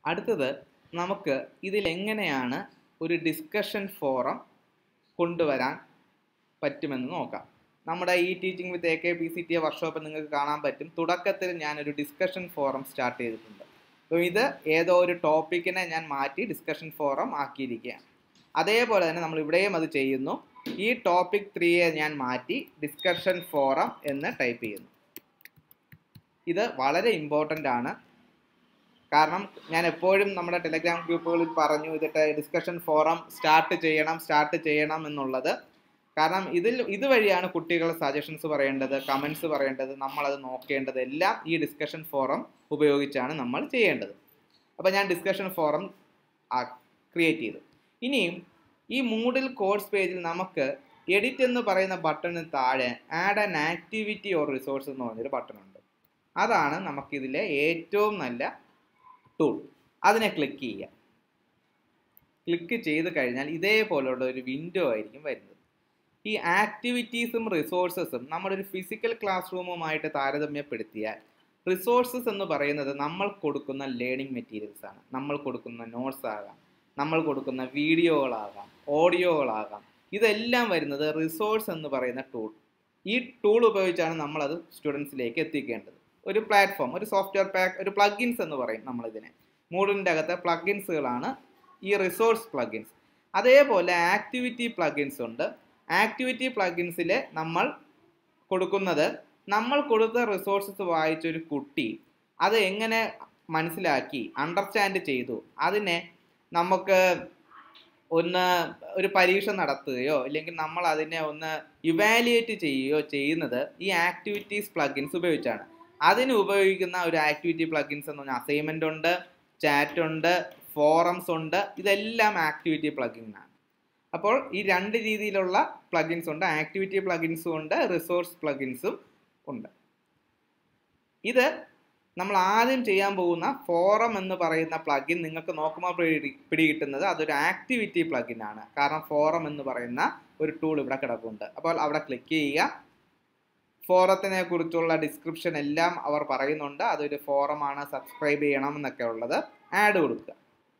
അടുത്തത് നമുക്ക് ഇതിലെങ്ങനെയാണ് ഒരു ഡിസ്കഷൻ ഫോറം കൊണ്ടുവരാൻ പറ്റുമെന്ന് നോക്കാം നമ്മുടെ ഈ teaching with A K P C T workshop നിങ്ങൾക്ക് കാണാൻ പറ്റും തുടക്കത്തിൽ ഞാനൊരു ഡിസ്കഷൻ ഫോറം സ്റ്റാർട്ട് ചെയ്തിട്ടുണ്ട് അപ്പോൾ ഇത് ഏതോ ഒരു ടോപ്പിക്കിനെ ഞാൻ മാറ്റി ഡിസ്കഷൻ ഫോറം ആക്കിയിരിക്കുകയാണ് അതേപോലെ തന്നെ നമ്മൾ ഇവിടെയും അത് ചെയ്യുന്നു ഈ ടോപ്പിക് ത്രീയെ ഞാൻ മാറ്റി ഡിസ്കഷൻ ഫോറം എന്ന് ടൈപ്പ് ചെയ്യുന്നു ഇത് വളരെ ഇമ്പോർട്ടൻ്റ് ആണ് കാരണം ഞാൻ എപ്പോഴും നമ്മുടെ ടെലഗ്രാം ഗ്രൂപ്പുകളിൽ പറഞ്ഞു ഇതിട്ട് ഡിസ്കഷൻ ഫോറം സ്റ്റാർട്ട് ചെയ്യണം സ്റ്റാർട്ട് ചെയ്യണം എന്നുള്ളത് കാരണം ഇതിൽ ഇതുവഴിയാണ് കുട്ടികൾ സജഷൻസ് പറയേണ്ടത് കമൻസ് പറയേണ്ടത് നമ്മളത് നോക്കേണ്ടത് എല്ലാം ഈ ഡിസ്കഷൻ ഫോറം ഉപയോഗിച്ചാണ് നമ്മൾ ചെയ്യേണ്ടത് അപ്പോൾ ഞാൻ ഡിസ്കഷൻ ഫോറം ക്രിയേറ്റ് ചെയ്തു ഇനിയും ഈ മൂഡിൽ കോഴ്സ് പേജിൽ നമുക്ക് എഡിറ്റ് എന്ന് പറയുന്ന ബട്ടണിന് താഴെ add an activity or resource എന്ന് പറഞ്ഞൊരു ബട്ടൺ ഉണ്ട് അതാണ് നമുക്കിതിലെ ഏറ്റവും നല്ല ടൂൾ അതിനെ ക്ലിക്ക് ചെയ്യുക ക്ലിക്ക് ചെയ്ത് കഴിഞ്ഞാൽ ഇതേപോലുള്ള ഒരു വിൻഡോ ആയിരിക്കും വരുന്നത് ഈ ആക്ടിവിറ്റീസും റിസോഴ്സസും നമ്മുടെ ഒരു ഫിസിക്കൽ ക്ലാസ് റൂമുമായിട്ട് താരതമ്യപ്പെടുത്തിയാൽ റിസോഴ്സസ് എന്ന് പറയുന്നത് നമ്മൾ കൊടുക്കുന്ന ലേണിംഗ് മെറ്റീരിയൽസ് ആണ് നമ്മൾ കൊടുക്കുന്ന നോട്ട്സ് ആകാം നമ്മൾ കൊടുക്കുന്ന വീഡിയോകളാകാം ഓഡിയോകളാകാം ഇതെല്ലാം വരുന്നത് റിസോഴ്സ് എന്ന് പറയുന്ന ടൂൾ ഈ ടൂൾ ഉപയോഗിച്ചാണ് നമ്മളത് സ്റ്റുഡൻസിലേക്ക് എത്തിക്കേണ്ടത് ഒരു പ്ലാറ്റ്ഫോം ഒരു സോഫ്റ്റ്വെയർ പാക്ക് ഒരു പ്ലഗിൻസ് എന്ന് പറയും നമ്മളിതിനെ മൂഡിൻ്റെ അകത്തെ പ്ലഗിൻസുകളാണ് ഈ റിസോഴ്സ് പ്ലഗിൻസ് അതേപോലെ ആക്ടിവിറ്റി പ്ലഗിൻസ് ഉണ്ട് ആക്ടിവിറ്റി പ്ലഗിൻസിൽ നമ്മൾ കൊടുക്കുന്നത് നമ്മൾ കൊടുത്ത റിസോഴ്സസ് വായിച്ചൊരു കുട്ടി അത് എങ്ങനെ മനസ്സിലാക്കി അണ്ടർസ്റ്റാൻഡ് ചെയ്തു അതിനെ നമുക്ക് ഒന്ന് ഒരു പരീക്ഷ നടത്തുകയോ അല്ലെങ്കിൽ നമ്മൾ അതിനെ ഒന്ന് ഇവാലുവേറ്റ് ചെയ്യുകയോ ചെയ്യുന്നത് ഈ ആക്ടിവിറ്റീസ് പ്ലഗിൻസ് ഉപയോഗിച്ചാണ് അതിന് ഉപയോഗിക്കുന്ന ഒരു ആക്ടിവിറ്റി പ്ലഗിൻസ് എന്ന് പറഞ്ഞാൽ അസൈൻമെൻ്റ് ഉണ്ട് ചാറ്റ് ഉണ്ട് ഫോറംസ് ഉണ്ട് ഇതെല്ലാം ആക്ടിവിറ്റി പ്ലഗിനാണ് അപ്പോൾ ഈ രണ്ട് രീതിയിലുള്ള പ്ലഗിൻസ് ഉണ്ട് ആക്ടിവിറ്റി പ്ലഗിൻസും ഉണ്ട് റിസോഴ്സ് പ്ലഗിൻസും ഉണ്ട് ഇത് നമ്മൾ ആദ്യം ചെയ്യാൻ പോകുന്ന ഫോറം എന്ന് പറയുന്ന പ്ലഗിൻ നിങ്ങൾക്ക് നോക്കുമ്പോൾ പിടി പിടികിട്ടുന്നത് അതൊരു ആക്ടിവിറ്റി പ്ലഗിൻ ആണ് കാരണം ഫോറം എന്ന് പറയുന്ന ഒരു ടൂൾ ഇവിടെ കിടപ്പുണ്ട് അപ്പോൾ അവിടെ ക്ലിക്ക് ചെയ്യുക ഫോറത്തിനെ കുറിച്ചുള്ള ഡിസ്ക്രിപ്ഷൻ എല്ലാം അവർ പറയുന്നുണ്ട് അതൊരു ഫോറമാണ് സബ്സ്ക്രൈബ് ചെയ്യണം എന്നൊക്കെ ഉള്ളത് ആഡ് കൊടുക്കുക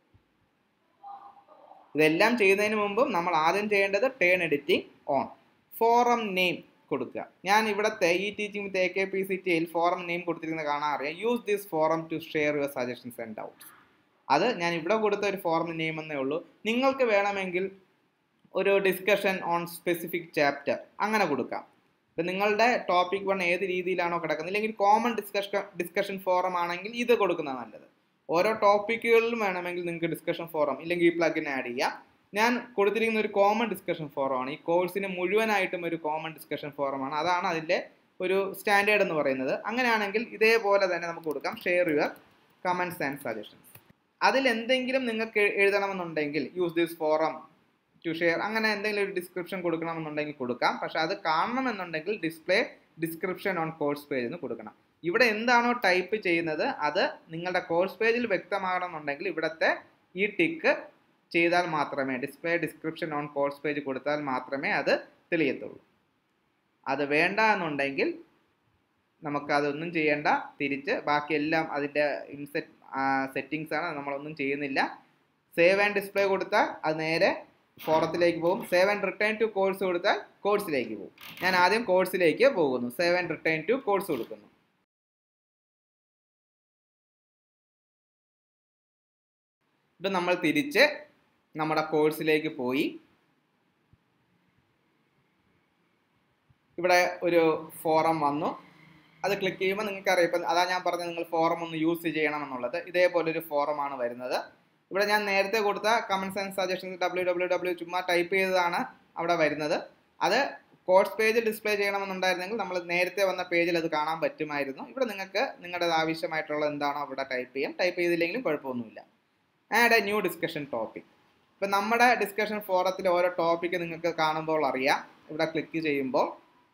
ഇതെല്ലാം ചെയ്യുന്നതിന് മുമ്പും നമ്മൾ ആദ്യം ചെയ്യേണ്ടത് turn editing on forum name കൊടുക്കുക ഞാൻ ഇവിടുത്തെ ഈ teaching with A K P C ടിയിൽ ഫോറം നെയിം കൊടുത്തിരിക്കുന്നത് കാണാൻ അറിയാം use this forum to share your suggestions and doubts അത് ഞാൻ ഇവിടെ കൊടുത്ത ഒരു ഫോറം നെയിം എന്നേ ഉള്ളൂ നിങ്ങൾക്ക് വേണമെങ്കിൽ ഒരു ഡിസ്കഷൻ ഓൺ സ്പെസിഫിക് ചാപ്റ്റർ അങ്ങനെ കൊടുക്കാം ഇപ്പം നിങ്ങളുടെ ടോപ്പിക് വൺ ഏത് രീതിയിലാണോ കിടക്കുന്നത് ഇല്ലെങ്കിൽ കോമൺ ഡിസ്കഷൻ ഡിസ്കഷൻ ഫോറം ആണെങ്കിൽ ഇത് കൊടുക്കുന്നത് നല്ലത് ഓരോ ടോപ്പിക്കുകളിലും വേണമെങ്കിൽ നിങ്ങൾക്ക് ഡിസ്കഷൻ ഫോറം ഇല്ലെങ്കിൽ ഈ പ്ലഗിൻ ആഡ് ചെയ്യാം ഞാൻ കൊടുത്തിരിക്കുന്ന ഒരു കോമൺ ഡിസ്കഷൻ ഫോറമാണ് ഈ കോഴ്സിന് മുഴുവനായിട്ടും ഒരു കോമൺ ഡിസ്കഷൻ ഫോറമാണ് അതാണ് അതിൻ്റെ ഒരു സ്റ്റാൻഡേർഡ് എന്ന് പറയുന്നത് അങ്ങനെയാണെങ്കിൽ ഇതേപോലെ തന്നെ നമുക്ക് കൊടുക്കാം share your comments and suggestions അതിൽ എന്തെങ്കിലും നിങ്ങൾക്ക് എഴുതണമെന്നുണ്ടെങ്കിൽ use this forum to share അങ്ങനെ എന്തെങ്കിലും ഒരു ഡിസ്ക്രിപ്ഷൻ കൊടുക്കണമെന്നുണ്ടെങ്കിൽ കൊടുക്കാം പക്ഷെ അത് കാണണമെന്നുണ്ടെങ്കിൽ display description on course page എന്ന് കൊടുക്കണം ഇവിടെ എന്താണോ ടൈപ്പ് ചെയ്യുന്നത് അത് നിങ്ങളുടെ കോഴ്സ് പേജിൽ വ്യക്തമാകണമെന്നുണ്ടെങ്കിൽ ഇവിടുത്തെ ഈ ടിക്ക് ചെയ്താൽ മാത്രമേ display description on course page കൊടുത്താൽ മാത്രമേ അത് തെളിയത്തുള്ളൂ അത് വേണ്ട എന്നുണ്ടെങ്കിൽ നമുക്കതൊന്നും ചെയ്യേണ്ട തിരിച്ച് ബാക്കിയെല്ലാം അതിൻ്റെ ഇൻസെറ്റ് സെറ്റിങ്സ് ആണ് നമ്മളൊന്നും ചെയ്യുന്നില്ല സേവ് ആൻഡ് ഡിസ്പ്ലേ കൊടുത്താൽ അത് നേരെ ഫോറത്തിലേക്ക് പോകും save and return to course കൊടുത്താൽ കോഴ്സിലേക്ക് പോകും ഞാൻ ആദ്യം കോഴ്സിലേക്ക് പോകുന്നു save and return to course കൊടുക്കുന്നു ഇപ്പം നമ്മൾ തിരിച്ച് നമ്മുടെ കോഴ്സിലേക്ക് പോയി ഇവിടെ ഒരു ഫോറം വന്നു അത് ക്ലിക്ക് ചെയ്യുമ്പോൾ നിങ്ങൾക്ക് അറിയാം ഇപ്പം അതാ ഞാൻ പറഞ്ഞത് നിങ്ങൾ ഫോറം ഒന്ന് യൂസ് ചെയ്യണം എന്നുള്ളത് ഇതേപോലെ ഒരു ഫോറമാണ് വരുന്നത് ഇവിടെ ഞാൻ നേരത്തെ കൊടുത്ത comments and suggestions W W W ചുമ്മാ ടൈപ്പ് ചെയ്തതാണ് അവിടെ വരുന്നത് അത് കോഴ്സ് പേജ് ഡിസ്പ്ലേ ചെയ്യണമെന്നുണ്ടായിരുന്നെങ്കിൽ നമ്മൾ നേരത്തെ വന്ന പേജിൽ അത് കാണാൻ പറ്റുമായിരുന്നു ഇവിടെ നിങ്ങൾക്ക് നിങ്ങളുടെ ആവശ്യമായിട്ടുള്ള എന്താണോ അവിടെ ടൈപ്പ് ചെയ്യാം ടൈപ്പ് ചെയ്തില്ലെങ്കിലും കുഴപ്പമൊന്നുമില്ല add a new discussion topic ഇപ്പം നമ്മുടെ ഡിസ്കഷൻ ഫോറത്തിൽ ഓരോ ടോപ്പിക്ക് നിങ്ങൾക്ക് കാണുമ്പോൾ അറിയാം ഇവിടെ ക്ലിക്ക് ചെയ്യുമ്പോൾ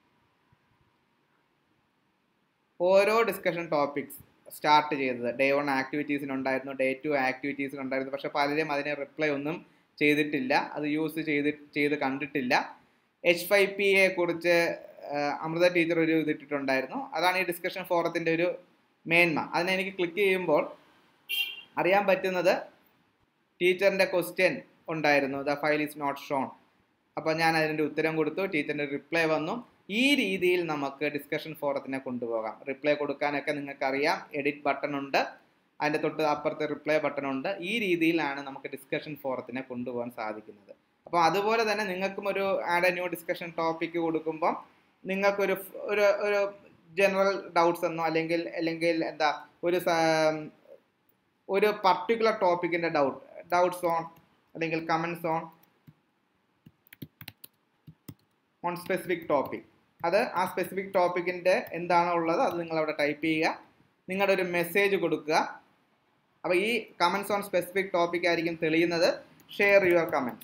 ഓരോ ഡിസ്കഷൻ ടോപ്പിക്സ് സ്റ്റാർട്ട് ചെയ്തത് ഡേ വൺ ആക്ടിവിറ്റീസിനുണ്ടായിരുന്നു ഡേ ടു ആക്ടിവിറ്റീസിനുണ്ടായിരുന്നു പക്ഷേ പലരും അതിനെ റിപ്ലൈ ഒന്നും ചെയ്തിട്ടില്ല അത് യൂസ് ചെയ്ത് ചെയ്ത് കണ്ടിട്ടില്ല എച്ച് ഫൈവ് പിയെ കുറിച്ച് അമൃത ടീച്ചർ ഒരു ഇതിട്ടിട്ടുണ്ടായിരുന്നു അതാണ് ഈ ഡിസ്കഷൻ ഫോറത്തിൻ്റെ ഒരു മേന്മ അതിനെ എനിക്ക് ക്ലിക്ക് ചെയ്യുമ്പോൾ അറിയാൻ പറ്റുന്നത് ടീച്ചറിൻ്റെ ക്വസ്റ്റ്യൻ ഉണ്ടായിരുന്നു the file is not shown അപ്പോൾ ഞാൻ അതിൻ്റെ ഉത്തരം കൊടുത്തു ടീച്ചറിൻ്റെ റിപ്ലൈ വന്നു ഈ രീതിയിൽ നമുക്ക് ഡിസ്കഷൻ ഫോറത്തിനെ കൊണ്ടുപോകാം റിപ്ലൈ കൊടുക്കാനൊക്കെ നിങ്ങൾക്കറിയാം എഡിറ്റ് ബട്ടൺ ഉണ്ട് അതിൻ്റെ തൊട്ട് അപ്പുറത്തെ റിപ്ലൈ ബട്ടൺ ഉണ്ട് ഈ രീതിയിലാണ് നമുക്ക് ഡിസ്കഷൻ ഫോറത്തിനെ കൊണ്ടുപോകാൻ സാധിക്കുന്നത് അപ്പോൾ അതുപോലെ തന്നെ നിങ്ങൾക്കും ഒരു add a new discussion topic കൊടുക്കുമ്പോൾ നിങ്ങൾക്കൊരു ഫ്- ഒരു ഒരു ജനറൽ ഡൗട്ട്സ് എന്നോ അല്ലെങ്കിൽ അല്ലെങ്കിൽ എന്താ ഒരു സ- ഒരു പർട്ടിക്കുലർ ടോപ്പിക്കിൻ്റെ ഡൗട്ട് ഡൗട്ട്സ് ഓൺ അല്ലെങ്കിൽ comments on on specific topic അത് ആ സ്പെസിഫിക് ടോപ്പിക്കിൻ്റെ എന്താണോ ഉള്ളത് അത് നിങ്ങൾ അവിടെ ടൈപ്പ് ചെയ്യുക നിങ്ങളുടെ ഒരു മെസ്സേജ് കൊടുക്കുക അപ്പോൾ ഈ കമൻസ് ഓൺ സ്പെസിഫിക് ടോപ്പിക് ആയിരിക്കും തെളിയുന്നത് share your comments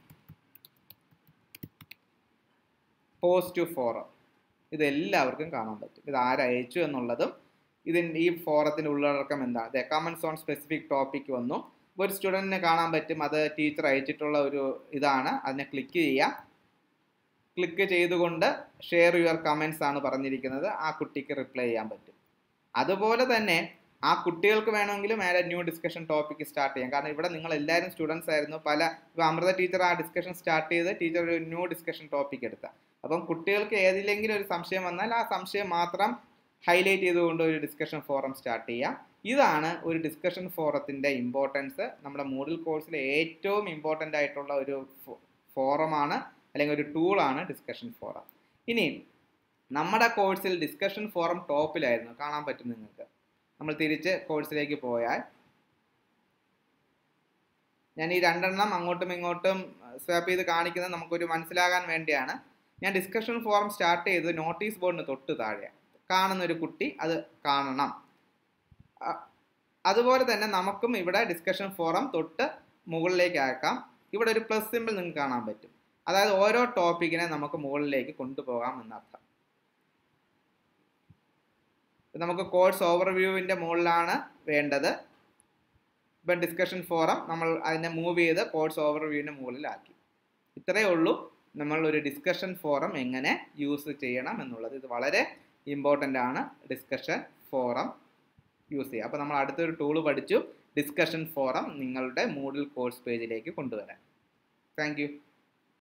post forum ഇത് എല്ലാവർക്കും കാണാൻ പറ്റും ഇത് ആരയച്ചു എന്നുള്ളതും ഇതിൻ്റെ ഈ ഫോറത്തിൻ്റെ ഉള്ളടക്കം എന്താണ് അതെ കമൻസ് ഓൺ സ്പെസിഫിക് ടോപ്പിക് വന്നു ഒരു സ്റ്റുഡൻറ്റിന് കാണാൻ പറ്റും അത് ടീച്ചർ അയച്ചിട്ടുള്ള ഒരു ഇതാണ് അതിനെ ക്ലിക്ക് ചെയ്യാം ക്ലിക്ക് ചെയ്തുകൊണ്ട് ഷെയർ യുവർ കമൻസ് ആണ് പറഞ്ഞിരിക്കുന്നത് ആ കുട്ടിക്ക് റിപ്ലൈ ചെയ്യാൻ പറ്റും അതുപോലെ തന്നെ ആ കുട്ടികൾക്ക് വേണമെങ്കിലും add new discussion topic start ചെയ്യാം കാരണം ഇവിടെ നിങ്ങൾ എല്ലാവരും സ്റ്റുഡൻസ് ആയിരുന്നു പല ഇപ്പോൾ അമൃത ടീച്ചർ ആ ഡിസ്കഷൻ സ്റ്റാർട്ട് ചെയ്ത് ടീച്ചർ ഒരു ന്യൂ ഡിസ്കഷൻ ടോപ്പിക് എടുത്ത അപ്പം കുട്ടികൾക്ക് ഏതിലെങ്കിലും ഒരു സംശയം വന്നാൽ ആ സംശയം മാത്രം ഹൈലൈറ്റ് ചെയ്തുകൊണ്ട് ഒരു ഡിസ്കഷൻ ഫോറം സ്റ്റാർട്ട് ചെയ്യാം ഇതാണ് ഒരു ഡിസ്കഷൻ ഫോറത്തിൻ്റെ ഇമ്പോർട്ടൻസ് നമ്മുടെ മൂഡിൽ കോഴ്സിലെ ഏറ്റവും ഇമ്പോർട്ടൻ്റ് ആയിട്ടുള്ള ഒരു ഫോറമാണ് അല്ലെങ്കിൽ ഒരു ടൂളാണ് ഡിസ്കഷൻ ഫോറം ഇനി നമ്മുടെ കോഴ്സിൽ ഡിസ്കഷൻ ഫോറം ടോപ്പിലായിരുന്നു കാണാൻ പറ്റും നിങ്ങൾക്ക് നമ്മൾ തിരിച്ച് കോഴ്സിലേക്ക് പോയാൽ ഞാൻ ഈ രണ്ടെണ്ണം അങ്ങോട്ടും ഇങ്ങോട്ടും സ്വാപ്പ് ചെയ്ത് കാണിക്കുന്നത് നമുക്കൊരു മനസ്സിലാകാൻ വേണ്ടിയാണ് ഞാൻ ഡിസ്കഷൻ ഫോറം സ്റ്റാർട്ട് ചെയ്ത് നോട്ടീസ് ബോർഡിന് തൊട്ട് താഴെ കാണുന്ന ഒരു കുട്ടി അത് കാണണം അ- അതുപോലെ തന്നെ നമുക്കും ഇവിടെ ഡിസ്കഷൻ ഫോറം തൊട്ട് മുകളിലേക്ക് ആക്കാം ഇവിടെ ഒരു പ്ലസ് സിമ്പിൾ നിങ്ങൾക്ക് കാണാൻ പറ്റും അതായത് ഓരോ ടോപ്പിക്കിനെ നമുക്ക് മുകളിലേക്ക് കൊണ്ടുപോകാം എന്നർത്ഥം ഇപ്പം നമുക്ക് കോഴ്സ് ഓവർവ്യൂവിൻ്റെ മുകളിലാണ് വേണ്ടത് ഇപ്പം ഡിസ്കഷൻ ഫോറം നമ്മൾ അതിനെ മൂവ് ചെയ്ത് കോഴ്സ് ഓവർവ്യൂവിൻ്റെ മുകളിലാക്കി ഇത്രയേ ഉള്ളൂ നമ്മൾ ഒരു ഡിസ്കഷൻ ഫോറം എങ്ങനെ യൂസ് ചെയ്യണം എന്നുള്ളത് ഇത് വളരെ ഇമ്പോർട്ടൻ്റ് ആണ് ഡിസ്കഷൻ ഫോറം യൂസ് ചെയ്യുക അപ്പോൾ നമ്മൾ അടുത്തൊരു ടൂൾ പഠിച്ചു ഡിസ്കഷൻ ഫോറം നിങ്ങളുടെ മൂഡിൽ കോഴ്സ് പേജിലേക്ക് കൊണ്ടുവരാൻ താങ്ക് യു